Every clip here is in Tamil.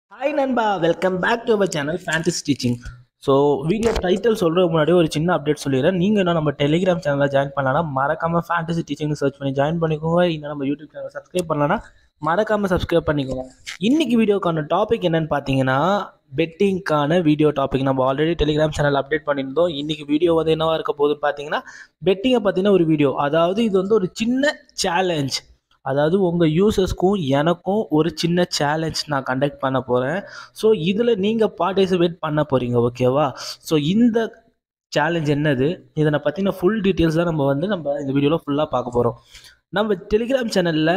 ஹாய் நண்பா welcome back to our channel fantasy teaching so video title சொல்கிறதுக்கு முன்னாடி ஒரு சின்ன அப்டேட் சொல்லிடுறேன் நீங்கள் இன்னும் நம்ம டெலிகிராம் சேனலில் ஜாயின் பண்ணலாம் மறக்காமல் ஃபேண்டசி டீச்சிங்னு சர்ச் பண்ணி ஜாயின் பண்ணிக்கோங்க இன்னும் நம்ம யூடியூப் சேனல் சப்ஸ்கிரைப் பண்ணலன்னா மறக்காமல் சப்ஸ்கிரைப் பண்ணிக்கோங்க இன்னைக்கு வீடியோக்கான டாபிக் என்னன்னு பார்த்தீங்கன்னா பெட்டிங்க்கான வீடியோ டாபிக் நம்ம ஆல்ரெடி டெலிகிராம் சேனல் அப்டேட் பண்ணியிருந்தோம் இன்னைக்கு வீடியோ வந்து என்னவா இருக்க போகுதுன்னு பார்த்தீங்கன்னா பெட்டிங்கை பற்றின ஒரு வீடியோ அதாவது இது வந்து ஒரு சின்ன சேலஞ்ச் அதாவது உங்கள் யூசர்ஸ்க்கும் எனக்கும் ஒரு சின்ன சேலஞ்ச் நான் கண்டக்ட் பண்ண போகிறேன் ஸோ இதில் நீங்கள் பார்ட்டிசிபேட் பண்ண போகிறீங்க ஓகேவா ஸோ இந்த சேலஞ்ச் என்னது இதனை பற்றின ஃபுல் டீட்டெயில்ஸ் தான் நம்ம வந்து நம்ம இந்த வீடியோவில் ஃபுல்லாக பார்க்க போகிறோம் நம்ம டெலிகிராம் சேனலில்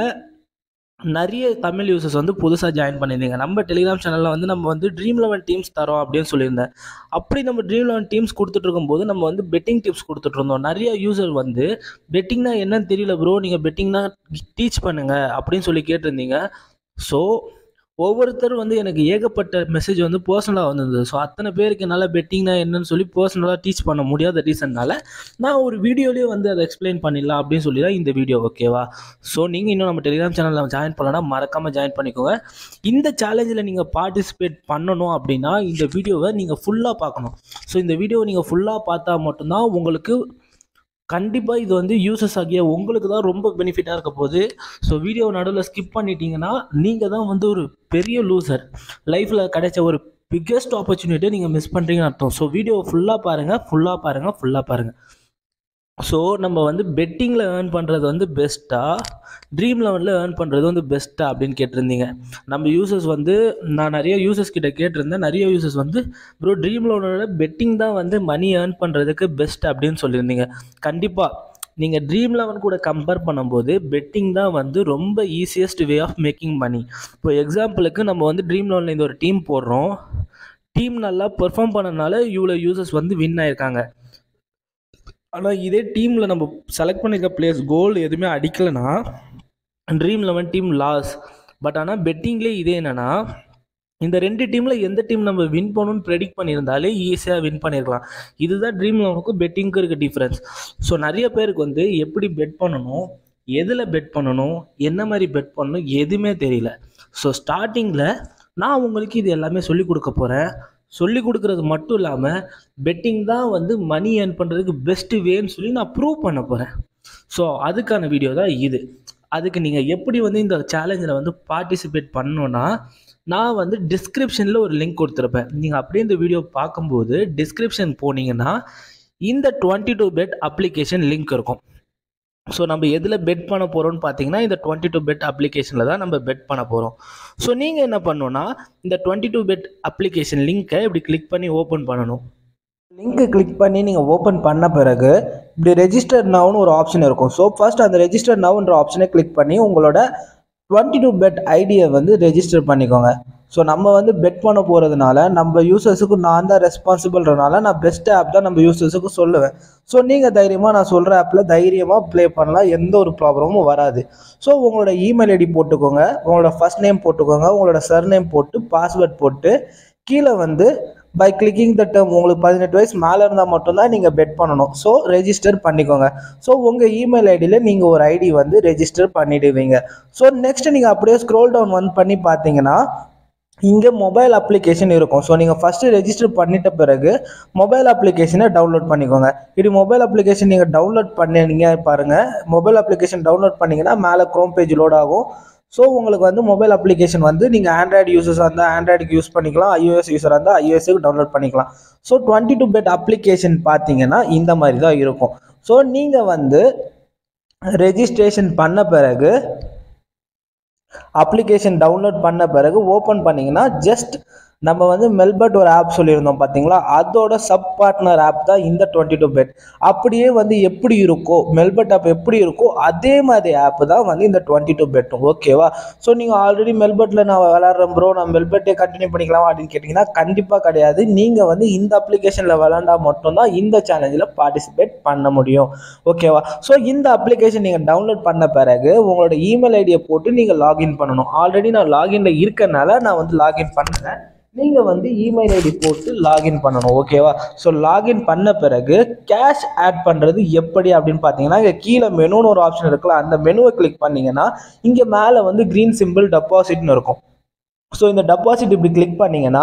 நிறைய தமிழ் யூசர்ஸ் வந்து புதுசாக ஜாயின் பண்ணியிருந்தீங்க நம்ம டெலிகிராம் சேனலில் வந்து நம்ம வந்து ட்ரீம் லெவன் டீம்ஸ் தரோம் அப்படின்னு சொல்லியிருந்தேன் அப்படி நம்ம ட்ரீம் லெவன் டீம்ஸ் கொடுத்துட்டு இருக்கும்போது நம்ம வந்து பெட்டிங் டிப்ஸ் கொடுத்துட்டு இருந்தோம் நிறைய யூசர் வந்து பெட்டிங்னா என்னன்னு தெரியல ப்ரோ நீங்கள் பெட்டிங்னா டீச் பண்ணுங்க அப்படின்னு சொல்லி கேட்டிருந்தீங்க ஸோ ஒவ்வொருத்தர் வந்து எனக்கு ஏகப்பட்ட மெசேஜ் வந்து பர்சனலாக வந்திருந்தது ஸோ அத்தனை பேருக்கு என்னால் பெட்டிங்னா என்னன்னு சொல்லி பர்சனலாக டீச் பண்ண முடியாத ரீசன்னால நான் ஒரு வீடியோலேயே வந்து அதை எக்ஸ்பிளைன் பண்ணிடலாம் அப்படின்னு சொல்லி தான் இந்த வீடியோ ஓகேவா ஸோ நீங்கள் இன்னும் நம்ம டெலிகிராம் சேனலில் ஜாயின் பண்ணலன்னா மறக்காமல் ஜாயின் பண்ணிக்கோங்க இந்த சேலஞ்சில் நீங்கள் பார்ட்டிசிபேட் பண்ணணும் அப்படின்னா இந்த வீடியோவை நீங்கள் ஃபுல்லாக பார்க்கணும் ஸோ இந்த வீடியோவை நீங்கள் ஃபுல்லாக பார்த்தா மட்டும்தான் உங்களுக்கு கண்டிப்பாக இது வந்து யூசஸ் ஆகிய உங்களுக்கு தான் ரொம்ப பெனிஃபிட்டாக இருக்க போகுது ஸோ வீடியோ நடுவில் ஸ்கிப் பண்ணிட்டீங்கன்னா நீங்கள் தான் வந்து ஒரு பெரிய லூசர் லைஃப்பில் கிடைச்ச ஒரு பிக்கெஸ்ட் ஆப்பர்ச்சுனிட்டியை நீங்கள் மிஸ் பண்ணுறீங்கன்னு அர்த்தம் ஸோ வீடியோ ஃபுல்லாக பாருங்கள் ஃபுல்லாக பாருங்கள் ஃபுல்லாக பாருங்கள் ஸோ நம்ம வந்து பெட்டிங்கில் ஏர்ன் பண்ணுறது வந்து பெஸ்ட்டாக ட்ரீம் லெவனில் ஏர்ன் பண்ணுறது வந்து பெஸ்ட்டா அப்படின்னு கேட்டிருந்தீங்க நம்ம யூசர்ஸ் வந்து நான் நிறைய யூசர்ஸ் கிட்ட கேட்டிருந்தேன் நிறைய யூசர்ஸ் வந்து ப்ரோ ட்ரீம் லெவனோட பெட்டிங் தான் வந்து மணி ஏர்ன் பண்ணுறதுக்கு பெஸ்ட் அப்படின்னு சொல்லியிருந்தீங்க கண்டிப்பாக நீங்கள் ட்ரீம் லெவன் கூட கம்பேர் பண்ணும்போது பெட்டிங் தான் வந்து ரொம்ப easiest way of making money இப்போ எக்ஸாம்பிளுக்கு நம்ம வந்து ட்ரீம் லெவனில் இந்த ஒரு டீம் போடுறோம் டீம் நல்லா பெர்ஃபார்ம் பண்ணனால இவ்வளோ யூசர்ஸ் வந்து வின் ஆயிருக்காங்க ஆனால் இதே டீமில் நம்ம செலக்ட் பண்ணியிருக்க பிளேயர்ஸ் கோல் எதுவுமே அடிக்கலைன்னா dream eleven team loss but ஆனால் பெட்டிங்லேயே இதே என்னென்னா இந்த ரெண்டு டீமில் எந்த டீம் நம்ம வின் பண்ணணும்னு ப்ரெடிக்ட் பண்ணியிருந்தாலே ஈஸியாக வின் பண்ணியிருக்கலாம் இதுதான் ட்ரீம் லெவனுக்கும் பெட்டிங்க்கும் இருக்க டிஃப்ரென்ஸ் ஸோ நிறைய பேருக்கு வந்து எப்படி பெட் பண்ணணும் எதில் பெட் பண்ணணும் என்ன மாதிரி பெட் பண்ணணும் எதுவுமே தெரியல ஸோ ஸ்டார்டிங்கில் நான் உங்களுக்கு இது எல்லாமே சொல்லிக் கொடுக்க போகிறேன் சொல்லி கொடுக்குறது மட்டும் இல்லாமல் பெட்டிங் தான் வந்து மணி ஏர்ன் பண்ணுறதுக்கு பெஸ்ட்டு வேன்னு சொல்லி நான் ப்ரூவ் பண்ண போகிறேன் ஸோ அதுக்கான வீடியோ தான் இது அதுக்கு நீங்கள் எப்படி வந்து இந்த சேலஞ்சில் வந்து பார்ட்டிசிபேட் பண்ணணுன்னா நான் வந்து டிஸ்கிரிப்ஷனில் ஒரு லிங்க் கொடுத்துருப்பேன் நீங்கள் அப்படியே இந்த வீடியோ பார்க்கும்போது டிஸ்கிரிப்ஷன் போனீங்கன்னா இந்த twenty two bet application link இருக்கும் ஸோ நம்ம எதில் பெட் பண்ண போகிறோம்னு பார்த்தீங்கன்னா இந்த டுவெண்ட்டி டூ பெட் அப்ளிகேஷனில் தான் நம்ம பெட் பண்ண போகிறோம் ஸோ நீங்கள் என்ன பண்ணணும்னா இந்த டுவெண்ட்டி டூ பெட் அப்ளிகேஷன் லிங்க்கை இப்படி கிளிக் பண்ணி ஓப்பன் பண்ணணும் லிங்க்கு கிளிக் பண்ணி நீங்கள் ஓப்பன் பண்ண பிறகு இப்படி ரெஜிஸ்டர் நவுன்னு ஒரு ஆப்ஷன் இருக்கும் ஸோ ஃபர்ஸ்ட் அந்த ரெஜிஸ்டர் நவுன்ற ஆப்ஷனை கிளிக் பண்ணி உங்களோட டுவெண்ட்டி டூ பெட் ஐடியை வந்து ரெஜிஸ்டர் பண்ணிக்கோங்க ஸோ நம்ம வந்து பெட் பண்ண போகிறதுனால நம்ம யூசர்ஸுக்கு நான் தான் ரெஸ்பான்சிபிள்ன்றனால நான் பெஸ்ட் ஆப் தான் நம்ம யூசர்ஸுக்கு சொல்லுவேன் ஸோ நீங்கள் தைரியமாக நான் சொல்கிற ஆப்பில் தைரியமாக ப்ளே பண்ணலாம் எந்த ஒரு ப்ராப்ளமும் வராது ஸோ உங்களோட இமெயில் ஐடி போட்டுக்கோங்க உங்களோட ஃபர்ஸ்ட் நேம் போட்டுக்கோங்க உங்களோட சர் நேம் போட்டு பாஸ்வேர்ட் போட்டு கீழே வந்து பை கிளிக்கிங் த டேர்ம் உங்களுக்கு பதினெட்டு வயசு மேலே இருந்தால் மட்டும்தான் நீங்கள் பெட் பண்ணணும் ஸோ ரெஜிஸ்டர் பண்ணிக்கோங்க ஸோ உங்கள் இமெயில் ஐடியில் நீங்கள் ஒரு ஐடி வந்து ரெஜிஸ்டர் பண்ணிடுவீங்க ஸோ நெக்ஸ்ட் நீங்கள் அப்படியே ஸ்க்ரோல் டவுன் வந்து பண்ணி பார்த்தீங்கன்னா இங்கே மொபைல் அப்ளிகேஷன் இருக்கும் ஸோ நீங்கள் ஃபஸ்ட்டு ரெஜிஸ்டர் பண்ணிட்ட பிறகு மொபைல் அப்ளிகேஷனை டவுன்லோட் பண்ணிக்கோங்க இப்படி மொபைல் அப்ளிகேஷன் நீங்கள் டவுன்லோட் பண்ணீங்க பாருங்கள் மொபைல் அப்ளிகேஷன் டவுன்லோட் பண்ணிங்கன்னா மேலே க்ரோம் பேஜ் லோட் ஆகும் ஸோ உங்களுக்கு வந்து மொபைல் அப்ளிகேஷன் வந்து நீங்கள் ஆண்ட்ராய்டு யூசர்ஸாக இருந்தால் ஆண்ட்ராய்டுக்கு யூஸ் பண்ணிக்கலாம் ஐஓஎஸ் யூஸராக இருந்தால் ஐஓஎஸ்க்கு டவுன்லோட் பண்ணிக்கலாம் so twenty two bet application பார்த்தீங்கன்னா இந்த மாதிரி தான் இருக்கும் ஸோ நீங்கள் வந்து ரெஜிஸ்ட்ரேஷன் பண்ண பிறகு அப்ளிகேஷன் டவுன்லோட் பண்ண பிறகு ஓப்பன் பண்ணிங்கன்னா ஜஸ்ட் நம்ம வந்து மெல்பர்ட் ஒரு ஆப் சொல்லியிருந்தோம் பார்த்தீங்களா அதோட சப் பார்ட்னர் ஆப் தான் இந்த டுவெண்ட்டி டூ பெட் அப்படியே வந்து எப்படி இருக்கோ மெல்பர்ட் ஆப் எப்படி இருக்கோ அதே மாதிரி ஆப் தான் வந்து இந்த டுவெண்ட்டி டூ பெட்டும் ஓகேவா ஸோ நீங்கள் ஆல்ரெடி மெல்பர்ட்டில் நான் விளாட்றேன் ப்ரோ நான் மெல்பர்ட்டே கண்டினியூ பண்ணிக்கலாம் அப்படின்னு கேட்டிங்கன்னா கண்டிப்பாக கிடையாது நீங்கள் வந்து இந்த அப்ளிகேஷனில் விளாண்டா மட்டும்தான் இந்த சேலஞ்சில் பார்ட்டிசிபேட் பண்ண முடியும் ஓகேவா ஸோ இந்த அப்ளிகேஷன் நீங்கள் டவுன்லோட் பண்ண பிறகு உங்களோட இமெயில் ஐடியை போட்டு நீங்கள் லாகின் பண்ணணும் ஆல்ரெடி நான் லாகின்ல இருக்கனால நான் வந்து லாகின் பண்ணுறேன் நீங்கள் வந்து இமெயில் ஐடி போட்டு லாகின் பண்ணணும் ஓகேவா ஸோ லாகின் பண்ண பிறகு கேஷ் ஆட் பண்ணுறது எப்படி அப்படின்னு பார்த்தீங்கன்னா இங்கே கீழே மெனுன்னு ஒரு ஆப்ஷன் இருக்குல்ல அந்த மெனுவை கிளிக் பண்ணீங்கன்னா இங்கே மேலே வந்து க்ரீன் சிம்பிள் டெபாசிட்னு இருக்கும் ஸோ இந்த டெபாசிட் இப்படி கிளிக் பண்ணீங்கன்னா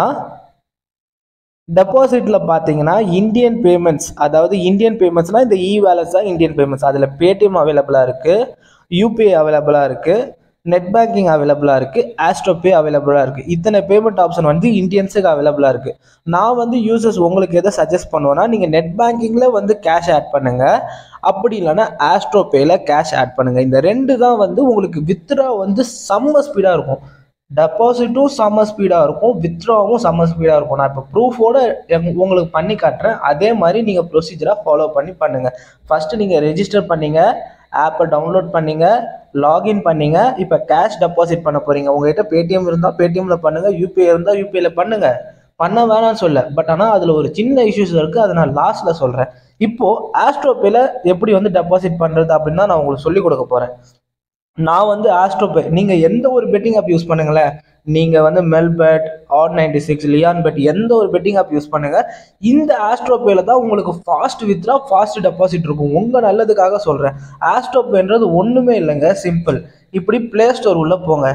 டெபாசிட்டில் பார்த்தீங்கன்னா இந்தியன் பேமெண்ட்ஸ் அதாவது இந்தியன் பேமெண்ட்ஸ்னால் இந்த இ வேலட்ஸ் தான் இந்தியன் பேமெண்ட்ஸ் அதில் பேடிஎம் அவைலபிளாக இருக்குது யூபிஐ அவைலபிளாக இருக்குது நெட் பேங்கிங் அவைலபிளாக இருக்குது ஆஸ்ட்ரோபே அவைலபிளாக இருக்குது இத்தனை பேமெண்ட் ஆப்ஷன் வந்து இந்தியன்ஸுக்கு அவைலபிளாக இருக்குது நான் வந்து யூசர்ஸ் உங்களுக்கு எதை சஜஸ்ட் பண்ணுவேன்னா நீங்கள் நெட் பேங்கிங்கில் வந்து கேஷ் ஆட் பண்ணுங்கள் அப்படி இல்லைன்னா ஆஸ்ட்ரோபேயில் கேஷ் ஆட் பண்ணுங்கள் இந்த ரெண்டு தான் வந்து உங்களுக்கு வித்ரா வந்து செம்ம ஸ்பீடாக இருக்கும் டெபாசிட்டும் செம்ம ஸ்பீடாக இருக்கும் வித்ட்ராவும் செம்ம ஸ்பீடாக இருக்கும் நான் இப்போ ப்ரூஃபோட உங்களுக்கு பண்ணி காட்டுறேன் அதே மாதிரி நீங்கள் ப்ரொசீஜராக ஃபாலோ பண்ணி பண்ணுங்கள் ஃபஸ்ட்டு நீங்கள் ரெஜிஸ்டர் பண்ணீங்க ஆப்பை டவுன்லோட் பண்ணீங்க லாகின் பண்ணீங்க இப்போ கேஷ் டெபாசிட் பண்ண போகிறீங்க உங்ககிட்ட பேடிஎம் இருந்தால் பேடிஎம்மில் பண்ணுங்கள் யூபிஐ இருந்தால் யூபிஐயில் பண்ணுங்கள் பண்ண வேணாம்னு சொல்ல பட் ஆனால் அதில் ஒரு சின்ன இஷ்யூஸ் இருக்குது அதை நான் லாஸ்ட்டில் சொல்கிறேன் இப்போது ஆஸ்ட்ரோபேல எப்படி வந்து டெபாசிட் பண்ணுறது அப்படின்னு தான் நான் உங்களுக்கு சொல்லிக் கொடுக்க போகிறேன் நான் வந்து ஆஸ்ட்ரோபே நீங்கள் எந்த ஒரு பெட்டிங் ஆப் யூஸ் பண்ணுங்களேன் நீங்கள் வந்து மெல்பெட் ஆர் நைன்டி சிக்ஸ் லியான் பெட் எந்த ஒரு பெட்டிங் ஆப் யூஸ் பண்ணுங்கள் இந்த ஆஸ்ட்ரோபேல தான் உங்களுக்கு ஃபாஸ்ட் வித்ரா ஃபாஸ்ட் டெபாசிட் இருக்கும் உங்கள் நல்லதுக்காக சொல்கிறேன் ஆஸ்ட்ரோபேன்றது ஒன்றுமே இல்லைங்க சிம்பிள் இப்படி ப்ளே ஸ்டோர் உள்ளே போங்க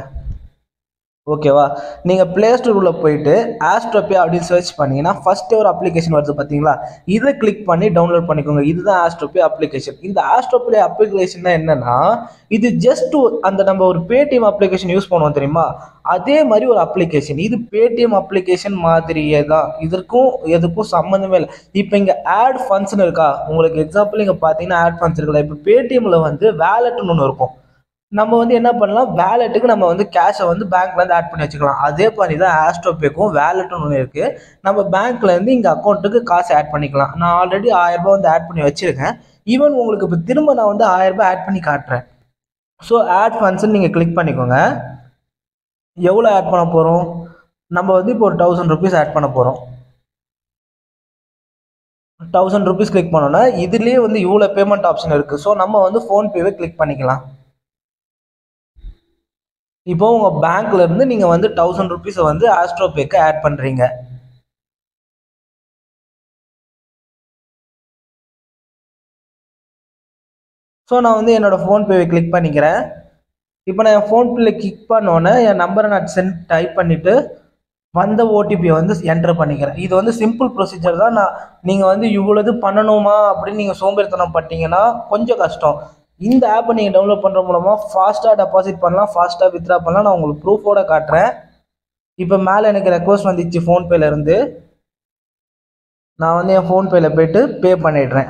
ஓகேவா நீங்கள் ப்ளே ஸ்டோர் உள்ள போயிட்டு ஆஸ்ட்ரோபே அப்படின்னு சர்ச் பண்ணீங்கன்னா ஃபர்ஸ்ட் ஒரு அப்ளிகேஷன் வருது பார்த்தீங்களா இதை கிளிக் பண்ணி டவுன்லோட் பண்ணிக்கோங்க இதுதான் ஆஸ்ட்ரோபே அப்ளிகேஷன் இந்த ஆஸ்ட்ரோபே அப்ளிகேஷன் என்னன்னா இது ஜஸ்ட் அந்த நம்ம ஒரு பேடிஎம் அப்ளிகேஷன் யூஸ் பண்ணுவோம் தெரியுமா அதே மாதிரி ஒரு அப்ளிகேஷன் இது பேடிஎம் அப்ளிகேஷன் மாதிரியே தான் இதற்கும் எதுக்கும் சம்மந்தமே இல்லை இப்போ இங்கே ஆட் ஃபண்ட்ஸ்னு இருக்கா உங்களுக்கு எக்ஸாம்பிள் இங்கே பார்த்தீங்கன்னா ஆட் ஃபண்ட்ஸ் இருக்குல்ல இப்போ பேடிஎம்ல வந்து வேலட்னு ஒன்று இருக்கும் நம்ம வந்து என்ன பண்ணலாம் வேலெட்டுக்கு நம்ம வந்து கேஷை வந்து பேங்க்லேருந்து ஆட் பண்ணி வச்சுக்கலாம் அதே மாதிரி தான் ஆஸ்ட்ரோபேக்கும் வேலெட்னு ஒன்று இருக்குது நம்ம பேங்க்லேருந்து இங்கே அக்கௌண்ட்டுக்கு காசு ஆட் பண்ணிக்கலாம் நான் ஆல்ரெடி ஆயிரரூபா வந்து ஆட் பண்ணி வச்சுருக்கேன் ஈவன் உங்களுக்கு இப்போ திரும்ப நான் வந்து ஆயிரரூபா ஆட் பண்ணி காட்டுறேன் ஸோ ஆட் ஃபண்ட்ஸ்ன்னு நீங்கள் கிளிக் பண்ணிக்கோங்க எவ்வளோ ஆட் பண்ண போகிறோம் நம்ம வந்து இப்போ ஒரு தௌசண்ட் ருபீஸ் ஆட் பண்ண போகிறோம் தௌசண்ட் ருபீஸ் கிளிக் பண்ணோன்னா இதுலேயே வந்து இவ்வளோ பேமெண்ட் ஆப்ஷன் இருக்குது ஸோ நம்ம வந்து ஃபோன்பேவே கிளிக் பண்ணிக்கலாம் இப்போ உங்கள் பேங்க்ல இருந்து நீங்கள் வந்து தௌசண்ட் ருபீஸை வந்து ஆஸ்ட்ரோபேக்கு ஆட் பண்ணுறீங்க ஸோ நான் வந்து என்னோட ஃபோன்பேவை கிளிக் பண்ணிக்கிறேன் இப்போ நான் என் ஃபோன்பேல கிளிக் பண்ணோன்னே என் நம்பரை நான் சென்ட் டைப் பண்ணிவிட்டு வந்த ஓடிபியை வந்து என்டர் பண்ணிக்கிறேன் இது வந்து சிம்பிள் ப்ரொசீஜர் தான் நான் நீங்கள் வந்து இவ்வளவு பண்ணணுமா அப்படின்னு நீங்கள் சோம்பேறித்தனம் பட்டீங்கன்னா கொஞ்சம் கஷ்டம் இந்த ஆப்பை நீங்கள் டவுன்லோட் பண்ணுற மூலமாக ஃபாஸ்ட்டாக டெபாசிட் பண்ணலாம் ஃபாஸ்ட்டாக வித்ரா பண்ணலாம் நான் உங்களுக்கு ப்ரூஃபோட காட்டுறேன் இப்போ மேலே எனக்கு ரெக்வஸ்ட் வந்துச்சு ஃபோன்பேல இருந்து நான் வந்து என் ஃபோன்பேல போயிட்டு பே பண்ணிடுறேன்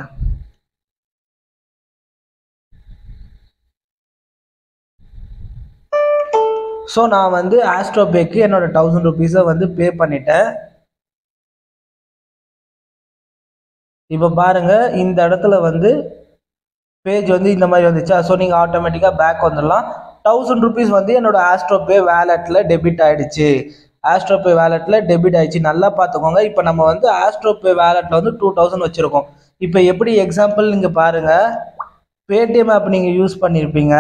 ஸோ நான் வந்து ஆஸ்ட்ரோபேக்கு என்னோட தௌசண்ட் ருபீஸை வந்து பே பண்ணிட்டேன் இப்போ பாருங்க இந்த இடத்துல வந்து பேஜ் வந்து இந்த மாதிரி வந்துச்சா ஸோ நீங்கள் ஆட்டோமேட்டிக்காக பேக் வந்துடலாம் தௌசண்ட் ருபீஸ் வந்து என்னோட ஆஸ்ட்ரோபே வேலெட்டில் டெபிட் ஆயிடுச்சு ஆஸ்ட்ரோபே வேலெட்டில் டெபிட் ஆயிடுச்சு நல்லா பார்த்துக்கோங்க இப்போ நம்ம வந்து ஆஸ்ட்ரோபே வேலெட்டில் வந்து டூ தௌசண்ட் வச்சுருக்கோம் இப்போ எப்படி எக்ஸாம்பிள் நீங்கள் பாருங்கள் பேடிஎம் ஆப் நீங்கள் யூஸ் பண்ணியிருப்பீங்க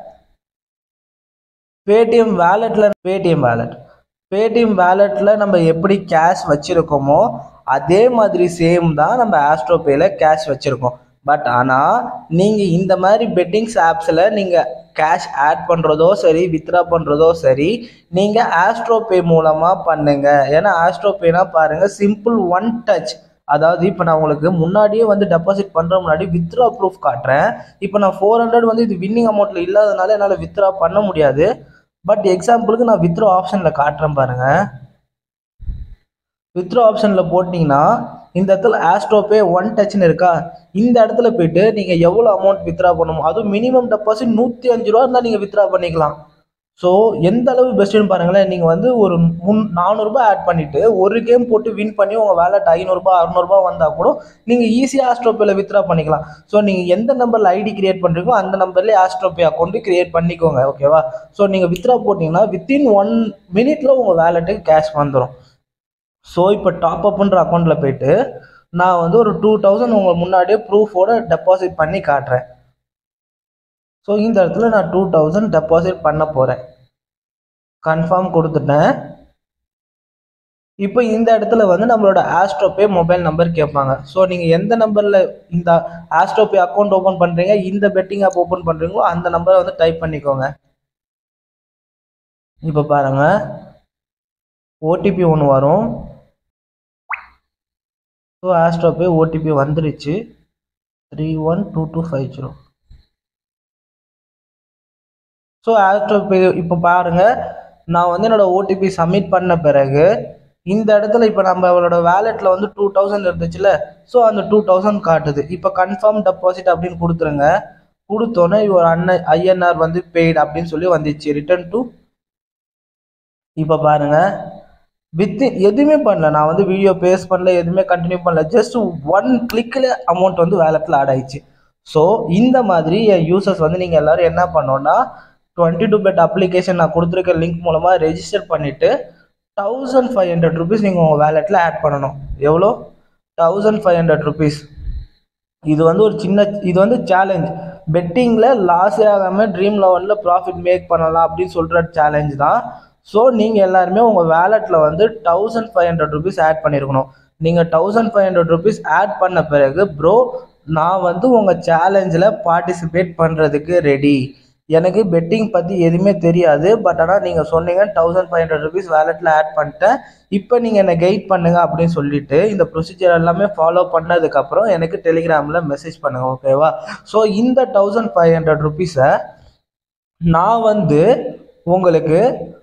பேடிஎம் வேலெட்டில் பேடிஎம் வேலெட் பேடிஎம் வேலெட்டில் நம்ம எப்படி கேஷ் வச்சுருக்கோமோ அதே மாதிரி சேம் தான் நம்ம ஆஸ்ட்ரோபேயில் கேஷ் வச்சுருக்கோம் பட் ஆனால் நீங்கள் இந்த மாதிரி பெட்டிங்ஸ் ஆப்ஸில் நீங்கள் கேஷ் ஆட் பண்ணுறதோ சரி வித்ரா பண்ணுறதோ சரி நீங்கள் ஆஸ்ட்ரோபே மூலமாக பண்ணுங்க ஏன்னா ஆஸ்ட்ரோபேனா பாருங்கள் சிம்பிள் ஒன் டச் அதாவது இப்போ நான் உங்களுக்கு முன்னாடியே வந்து டெபாசிட் பண்ணுற முன்னாடி வித்ரா ப்ரூஃப் காட்டுறேன் இப்போ நான் ஃபோர் ஹண்ட்ரட் வந்து இது வின்னிங் அமௌண்ட்டில் இல்லாதனால என்னால் வித்ரா பண்ண முடியாது பட் எக்ஸாம்பிளுக்கு நான் வித்ரா ஆப்ஷனில் காட்டுறேன் பாருங்கள் வித்ரா ஆப்ஷனில் போட்டிங்கன்னா இந்த இடத்துல ஆஸ்ட்ரோபே ஒன் டச்னு இருக்கா இந்த இடத்துல போயிட்டு நீங்கள் எவ்வளோ அமௌண்ட் வித்ரா பண்ணணும் அதுவும் மினிமம் டெபாசிட் நூற்றி அஞ்சு ரூபா இருந்தால் நீங்கள் வித்ரா பண்ணிக்கலாம் ஸோ எந்த அளவு பெஸ்ட்டுன்னு பாருங்களேன் நீங்கள் வந்து ஒரு முன் நானூறுரூபா ஆட் பண்ணிவிட்டு ஒரு கேம் போட்டு வின் பண்ணி உங்கள் வேலட் ஐநூறுரூபா அறநூறுபா வந்தால் கூட நீங்கள் ஈஸியாக ஆஸ்ட்ரோபேல வித்ரா பண்ணிக்கலாம் ஸோ நீங்கள் எந்த நம்பரில் ஐடி கிரியேட் பண்ணுறீங்களோ அந்த நம்பர்லேயே ஆஸ்ட்ரோபே அக்கௌண்ட்டு கிரியேட் பண்ணிக்கோங்க ஓகேவா ஸோ நீங்கள் வித்ரா போட்டிங்கன்னா வித்தின் ஒன் மினிட்ல உங்கள் வேலெட்டுக்கு கேஷ் வந்துடும் ஸோ இப்போ டாப் அப்புன்ற அக்கௌண்ட்டில் போயிட்டு நான் வந்து ஒரு டூ தௌசண்ட் உங்கள் முன்னாடியே ப்ரூஃபோட டெபாசிட் பண்ணி காட்டுறேன் ஸோ இந்த இடத்துல நான் டூ தௌசண்ட் டெபாசிட் பண்ண போகிறேன் கன்ஃபார்ம் கொடுத்துட்டேன் இப்போ இந்த இடத்துல வந்து நம்மளோட ஆஸ்ட்ரோபே மொபைல் நம்பர் கேட்பாங்க ஸோ நீங்கள் எந்த நம்பரில் இந்த ஆஸ்ட்ரோபே அக்கௌண்ட் ஓப்பன் பண்ணுறீங்க இந்த பெட்டிங் ஆப் ஓப்பன் பண்ணுறீங்களோ அந்த நம்பரை வந்து டைப் பண்ணிக்கோங்க இப்போ பாருங்கள் ஓடிபி ஒன்று வரும் ஸோ ஆஸ்ட்ரோபே ஓடிபி வந்துருச்சு three one two two five zero so AstroPay இப்போ பாருங்கள் நான் வந்து என்னோடய ஓடிபி சப்மிட் பண்ண பிறகு இந்த இடத்துல இப்போ நம்ம அவளோட வேலெட்டில் வந்து டூ தௌசண்ட் இருந்துச்சுல ஸோ அந்த டூ தௌசண்ட் காட்டுது இப்போ கன்ஃபார்ம் டெபாசிட் அப்படின்னு கொடுத்துருங்க கொடுத்தோன்னே ஒரு அண்ணன் ஐஎன்ஆர் வந்து பெய்டு அப்படின்னு சொல்லி வந்துச்சு ரிட்டர்ன் டு இப்போ பாருங்க வித் எதுவுமே பண்ணல நான் வந்து வீடியோ பேஸ் பண்ணல எதுவுமே கண்டினியூ பண்ணல ஜஸ்ட் ஒன் கிளிக்கில் அமௌண்ட் வந்து வேலெட்டில் ஆட் ஆயிடுச்சு ஸோ இந்த மாதிரி என் யூசர்ஸ் வந்து நீங்கள் எல்லோரும் என்ன பண்ணோன்னா டுவெண்ட்டி டூ பெட் அப்ளிகேஷன் நான் கொடுத்துருக்க லிங்க் மூலமாக ரெஜிஸ்டர் பண்ணிவிட்டு தௌசண்ட் ஃபைவ் ஹண்ட்ரட் ருபீஸ் நீங்கள் உங்கள் வேலெட்டில் ஆட் பண்ணணும் எவ்வளோ தௌசண்ட் ஃபைவ் ஹண்ட்ரட் ருபீஸ் இது வந்து ஒரு சின்ன இது வந்து சேலஞ்ச் பெட்டிங்கில் லாஸே ஆகாமல் ட்ரீம் லெவலில் ப்ராஃபிட் மேக் பண்ணலாம் அப்படின்னு சொல்கிற சேலஞ்ச் தான் ஸோ நீங்கள் எல்லாருமே உங்கள் வேலெட்டில் வந்து thousand five hundred rupees add பண்ணியிருக்கணும் நீங்கள் thousand five hundred rupees add பண்ண பிறகு ப்ரோ நான் வந்து உங்கள் சேலஞ்சில் பார்ட்டிசிபேட் பண்ணுறதுக்கு ரெடி எனக்கு பெட்டிங் பற்றி எதுவுமே தெரியாது பட் ஆனால் நீங்கள் சொன்னீங்க தௌசண்ட் ஃபைவ் ஹண்ட்ரட் ருபீஸ் வேலெட்டில் ஆட் பண்ணிட்டேன் இப்போ நீங்கள் என்னை கைட் பண்ணுங்க அப்படின்னு சொல்லிட்டு இந்த ப்ரொசீஜர் எல்லாமே ஃபாலோ பண்ணதுக்கப்புறம் எனக்கு டெலிகிராமில் மெசேஜ் பண்ணுங்கள் ஓகேவா ஸோ இந்த தௌசண்ட் ஃபைவ் ஹண்ட்ரட் ருபீஸை நான் வந்து உங்களுக்கு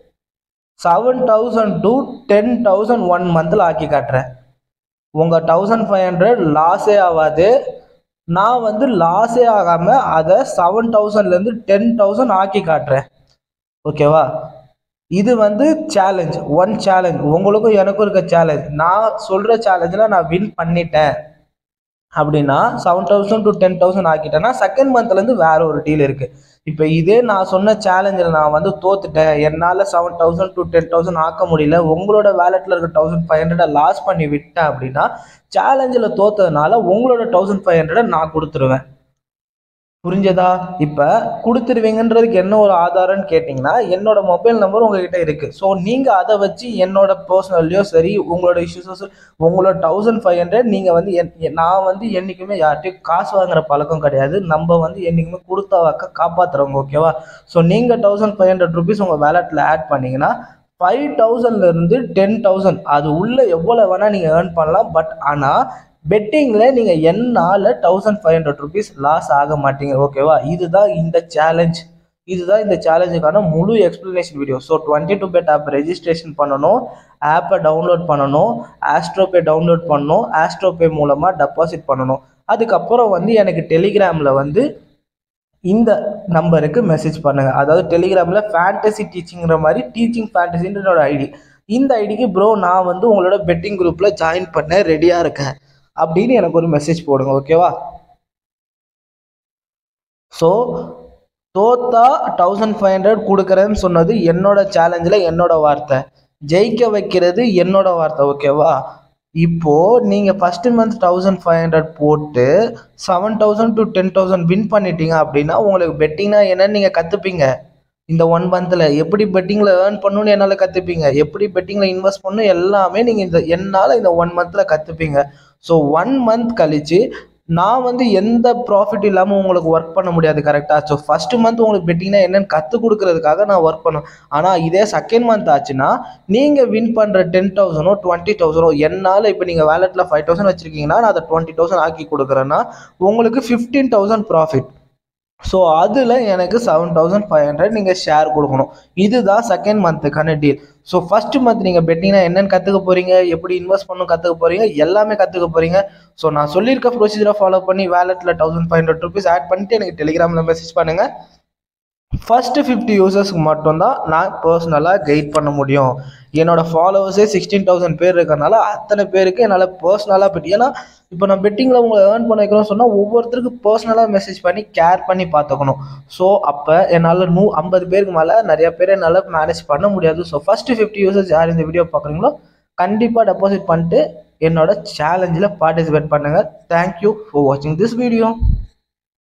seven thousand to ten thousand one மந்தில் ஆக்கி காட்டுறேன் உங்கள் தௌசண்ட் ஃபைவ் ஹண்ட்ரட் லாஸே ஆகாது நான் வந்து லாஸே ஆகாமல் அதை செவன் தௌசண்ட்லேருந்து டென் தௌசண்ட் ஆக்கி காட்டுறேன் ஓகேவா இது வந்து சேலஞ்ச் ஒன் சேலஞ்ச் உங்களுக்கும் எனக்கும் இருக்க சேலஞ்ச் நான் சொல்கிற சேலஞ்சில் நான் வின் பண்ணிட்டேன் அப்படின்னா seven thousand to ten thousand ஆக்கிட்டேன்னா செகண்ட் மந்த்லேருந்து வேற ஒரு டீல் இருக்குது இப்போ இதே நான் சொன்ன சேலஞ்சில் நான் வந்து தோத்துட்டேன் என்னால் seven thousand to ten thousand ஆக்க முடியல உங்களோட வேலெட்டில் இருக்க தௌசண்ட் ஃபைவ் ஹண்ட்ரடை லாஸ் பண்ணி விட்டேன் அப்படின்னா சேலஞ்சில் தோத்ததுனால உங்களோட தௌசண்ட் ஃபைவ் ஹண்ட்ரடை நான் கொடுத்துருவேன் புரிஞ்சதா இப்போ கொடுத்துருவீங்கன்றதுக்கு என்ன ஒரு ஆதாரம்னு கேட்டிங்கன்னா என்னோட மொபைல் நம்பர் உங்ககிட்ட இருக்குது ஸோ நீங்கள் அதை வச்சு என்னோட பர்சனல்லையோ சரி உங்களோட இஷ்யூஸஸ் உங்களோட தௌசண்ட் ஃபைவ் ஹண்ட்ரட் நீங்கள் வந்து என் எ- நான் வந்து என்றைக்குமே யார்கிட்டயும் காசு வாங்குற பழக்கம் கிடையாது நம்ம வந்து என்றைக்குமே கொடுத்த வாக்க காப்பாற்றுறவங்க ஓகேவா ஸோ நீங்கள் தௌசண்ட் ஃபைவ் ஹண்ட்ரட் ருபீஸ் உங்கள் வேலெட்டில் ஆட் பண்ணீங்கன்னா ஃபைவ் தௌசண்ட்லேருந்து டென் தௌசண்ட் அது உள்ளே எவ்வளோ வேணால் நீங்கள் ஏர்ன் பண்ணலாம் பட் ஆனால் பெட்டிங்கில் நீங்கள் என்னால் thousand five hundred rupees loss ஆக மாட்டீங்க ஓகேவா இதுதான் இந்த சேலஞ்ச் இதுதான் இந்த சேலஞ்சுக்கான முழு explanation video so twenty two bet app registration பண்ணணும் ஆப்பை டவுன்லோட் பண்ணணும் ஆஸ்ட்ரோபே டவுன்லோட் பண்ணணும் ஆஸ்ட்ரோபே மூலமாக டெபாசிட் பண்ணணும் அதுக்கப்புறம் வந்து எனக்கு டெலிகிராமில் வந்து இந்த நம்பருக்கு மெசேஜ் பண்ணுங்கள் அதாவது டெலிகிராமில் ஃபேண்டசி டீச்சிங்கிற மாதிரி டீச்சிங் ஃபேண்டசின்ற ஐடி இந்த ஐடிக்கு ப்ரோ நான் வந்து உங்களோட பெட்டிங் குரூப்பில் ஜாயின் பண்ண ரெடியாக இருக்கேன் அப்படின்னு எனக்கு ஒரு மெசேஜ் போடுங்க ஓகேவா ஸோ தோத்தா தௌசண்ட் ஃபைவ் ஹண்ட்ரட் கொடுக்குறேன்னு சொன்னது என்னோட சேலஞ்சில் என்னோட வார்த்தை ஜெயிக்க வைக்கிறது என்னோட வார்த்தை ஓகேவா இப்போ நீங்கள் first month thousand five hundred போட்டு seven thousand to ten thousand win பண்ணிட்டீங்க அப்படின்னா உங்களுக்கு பெட்டிங்னா என்னன்னு நீங்கள் கற்றுப்பீங்க இந்த ஒன் மந்தில் எப்படி பெட்டிங்கில் ஏர்ன் பண்ணணும்னு என்னால் கற்றுப்பீங்க எப்படி பெட்டிங்கில் இன்வெஸ்ட் பண்ணணும் எல்லாமே நீங்கள் இந்த என்னால் இந்த ஒன் மந்தில் கற்றுப்பீங்க ஸோ ஒன் மந்த் கழிச்சு நான் வந்து எந்த ப்ராஃபிட் இல்லாமல் உங்களுக்கு ஒர்க் பண்ண முடியாது கரெக்டாக ஸோ ஃபஸ்ட்டு மந்த் உங்களுக்கு பெட்டிங்னா என்னன்னு கற்றுக் கொடுக்கறதுக்காக நான் ஒர்க் பண்ணும் ஆனால் இதே செகண்ட் மந்த் ஆச்சுன்னா நீங்கள் வின் பண்ணுற டென் தௌசண்டோ டுவெண்ட்டி தௌசண்டோ என்னால் இப்போ நீங்கள் வேலெட்டில் ஃபைவ் தௌசண்ட் வச்சுருக்கீங்கன்னா நான் அதை டுவெண்ட்டி தௌசண்ட் ஆக்கி கொடுக்குறேன்னா உங்களுக்கு ஃபிஃப்டீன் தௌசண்ட் ப்ராஃபிட் ஸோ அதில் எனக்கு செவன் தௌசண்ட் ஃபைவ் ஹண்ட்ரட் நீங்கள் ஷேர் கொடுக்கணும் இதுதான் செகண்ட் மந்த்துக்கான டீல் ஸோ ஃபர்ஸ்ட் மந்த் நீங்கள் பெட்டிங்கன்னா என்னென்னு கற்றுக்க போகிறீங்க எப்படி இன்வெஸ்ட் பண்ணணும் கற்றுக்க போகிறீங்க எல்லாமே கற்றுக்க போகிறீங்க ஸோ நான் சொல்லியிருக்க ப்ரொசீஜரை ஃபாலோ பண்ணி வேலெட்டில் thousand five hundred rupees add பண்ணிட்டு எனக்கு டெலிகிராமில் மெசேஜ் பண்ணுங்கள் ஃபஸ்ட்டு ஃபிஃப்டி யூசர்ஸ்க்கு மட்டும்தான் நான் பர்சனலாக கைட் பண்ண முடியும் என்னோட ஃபாலோவர்ஸே சிக்ஸ்டீன் தௌசண்ட் பேர் இருக்கறனால அத்தனை பேருக்கு என்னால் பர்சனலாக பெட்டி ஏன்னா இப்போ நான் பெட்டிங்கில் உங்களை ஏர்ன் பண்ண வைக்கிறோம்னு சொன்னால் ஒவ்வொருத்தருக்கு பர்சனலாக மெசேஜ் பண்ணி கேர் பண்ணி பார்த்துக்கணும் ஸோ அப்போ என்னால் நூ ஐம்பது பேருக்கு மேலே நிறைய பேர் என்னால் மேனேஜ் பண்ண முடியாது ஸோ ஃபஸ்ட்டு ஃபிஃப்டி யூசர்ஸ் யார் இந்த வீடியோ பார்க்குறீங்களோ கண்டிப்பாக டெபாசிட் பண்ணிட்டு என்னோட சேலஞ்சில் பார்ட்டிசிபேட் பண்ணுங்கள் தேங்க்யூ ஃபார் வாட்சிங் திஸ் வீடியோ